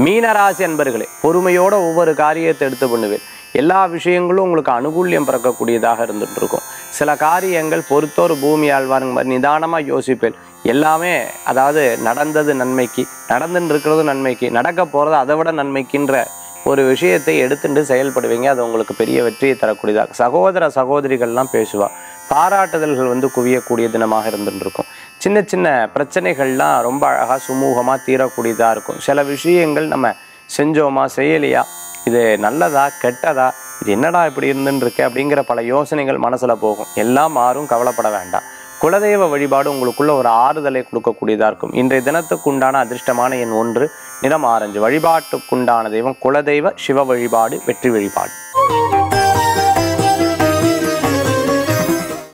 மீனராசி அன்பர்களே பொறுமையோட ஒவ்வொரு காரியத்தை எடுத்து பண்ணுவேன் எல்லா விஷயங்களும் உங்களுக்கு அனுகூல்யம் பிறக்கக்கூடியதாக இருந்துட்டு இருக்கும் சில காரியங்கள் பொறுத்தோர் பூமி ஆழ்வாருங்க மாதிரி நிதானமாக யோசிப்பேன் எல்லாமே அதாவது நடந்தது நன்மைக்கு நடந்துட்டு இருக்கிறது நன்மைக்கு நடக்க போகிறது அதை விட நன்மைக்குன்ற ஒரு விஷயத்தை எடுத்துட்டு செயல்படுவீங்க அது உங்களுக்கு பெரிய வெற்றியை தரக்கூடியதாக சகோதர சகோதரிகள்லாம் பேசுவா பாராட்டுதல்கள் வந்து குவியக்கூடிய தினமாக இருந்துட்டு இருக்கும் சின்ன சின்ன பிரச்சனைகள்லாம் ரொம்ப அழகாக சுமூகமாக தீரக்கூடியதாக இருக்கும் சில விஷயங்கள் நம்ம செஞ்சோமா செய்யலையா இது நல்லதா கெட்டதா இது என்னடா இப்படி இருந்துன்னு இருக்கு அப்படிங்கிற பல யோசனைகள் மனசில் போகும் எல்லாம் மாறும் கவலைப்பட வேண்டாம் குலதெய்வ வழிபாடு உங்களுக்குள்ள ஒரு ஆறுதலை கொடுக்கக்கூடியதாக இருக்கும் இன்றைய தினத்துக்குண்டான அதிர்ஷ்டமான எண் ஒன்று நிறம் ஆரஞ்சு வழிபாட்டுக்குண்டான தெய்வம் குலதெய்வ சிவ வழிபாடு வெற்றி வழிபாடு